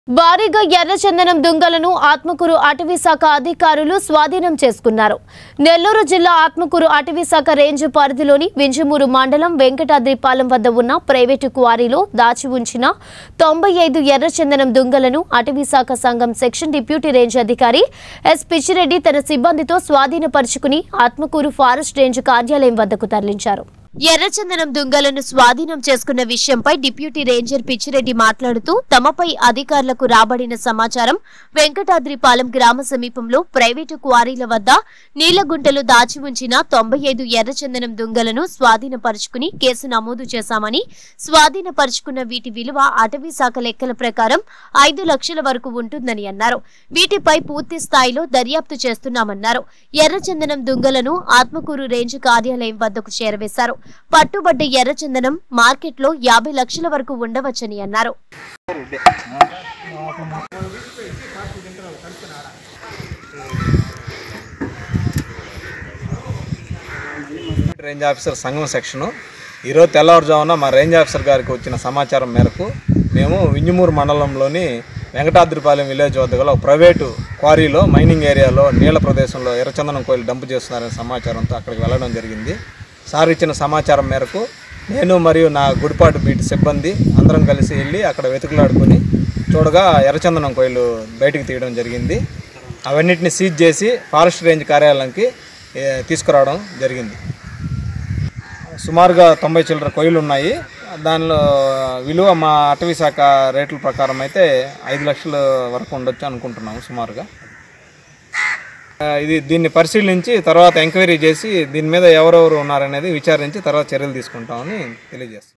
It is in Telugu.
భారీగా ఎర్రచందనం దుంగలను ఆత్మకూరు అటవీ శాఖ అధికారులు స్వాధీనం చేసుకున్నారు నెల్లూరు జిల్లా ఆత్మకూరు అటవీ శాఖ రేంజ్ పరిధిలోని వింజమూరు మండలం వెంకటాద్రిపాలెం వద్ద ఉన్న ప్రైవేటు క్వారీలో దాచి ఉంచిన తొంభై ఐదు ఎర్రచందనం దుంగలను అటవీ శాఖ సంఘం సెక్షన్ డిప్యూటీ రేంజ్ అధికారి ఎస్ పిచ్చిరెడ్డి తన సిబ్బందితో స్వాధీనపరుచుకుని ఆత్మకూరు ఫారెస్ట్ రేంజ్ కార్యాలయం వద్దకు తరలించారు ఎర్రచందనం దుంగలను స్వాధీనం చేసుకున్న విషయంపై డిప్యూటీ రేంజర్ పిచ్చిరెడ్డి మాట్లాడుతూ తమపై అధికారులకు రాబడిన సమాచారం వెంకటాద్రిపాలెం గ్రామ సమీపంలో ప్రైవేటు క్వారీల వద్ద నీళ్లగుంటలు దాచి ఉంచిన తొంభై ఐదు ఎర్రచందనం దుంగలను స్వాధీనపరుచుకుని కేసు నమోదు చేశామని స్వాధీనపరుచుకున్న వీటి విలువ అటవీ శాఖ లెక్కల ప్రకారం ఐదు లక్షల వరకు ఉంటుందని అన్నారు వీటిపై పూర్తి స్థాయిలో దర్యాప్తు చేస్తున్నామన్నారు ఎర్రచందనం దుంగలను ఆత్మకూరు రేంజ్ కార్యాలయం వద్దకు చేరవేశారు పట్టుబడ్డ ఎర్రచందనం మార్కెట్లో యాభై లక్షల వరకు ఉండవచ్చని అన్నారు రేంజ్ ఆఫీసర్ సంఘం సెక్షను ఈరోజు తెల్లవారుజామున మా రేంజ్ ఆఫీసర్ గారికి వచ్చిన సమాచారం మేరకు మేము వింజమూరు మండలంలోని వెంకటాద్రిపాలెం విలేజ్ వద్ద గల ఒక ప్రైవేటు క్వారీలో మైనింగ్ ఏరియాలో నీళ్ల ప్రదేశంలో ఎర్రచందనం కోయిలు డంపు చేస్తున్నారనే సమాచారంతో అక్కడికి వెళ్ళడం జరిగింది సార్ ఇచ్చిన సమాచారం మేరకు నేను మరియు నా గుడిపాటు బీట్ సిబ్బంది అందరం కలిసి వెళ్ళి అక్కడ వెతుకులాడుకొని చూడగా ఎర్రచందనం కోయిలు బయటికి తీయడం జరిగింది అవన్నిటిని సీజ్ చేసి ఫారెస్ట్ రేంజ్ కార్యాలయానికి ఏ, తీసుకురావడం జరిగింది సుమారుగా తొంభై చిల్లర కొయ్యలు ఉన్నాయి దానిలో విలువ మా అటవీ శాఖ రేట్ల ప్రకారం అయితే ఐదు లక్షల వరకు ఉండొచ్చు అనుకుంటున్నాము సుమారుగా ఆ, ఇది దీన్ని పరిశీలించి తర్వాత ఎంక్వైరీ చేసి దీని మీద ఎవరెవరు ఉన్నారనేది విచారించి తర్వాత చర్యలు తీసుకుంటామని తెలియజేస్తాం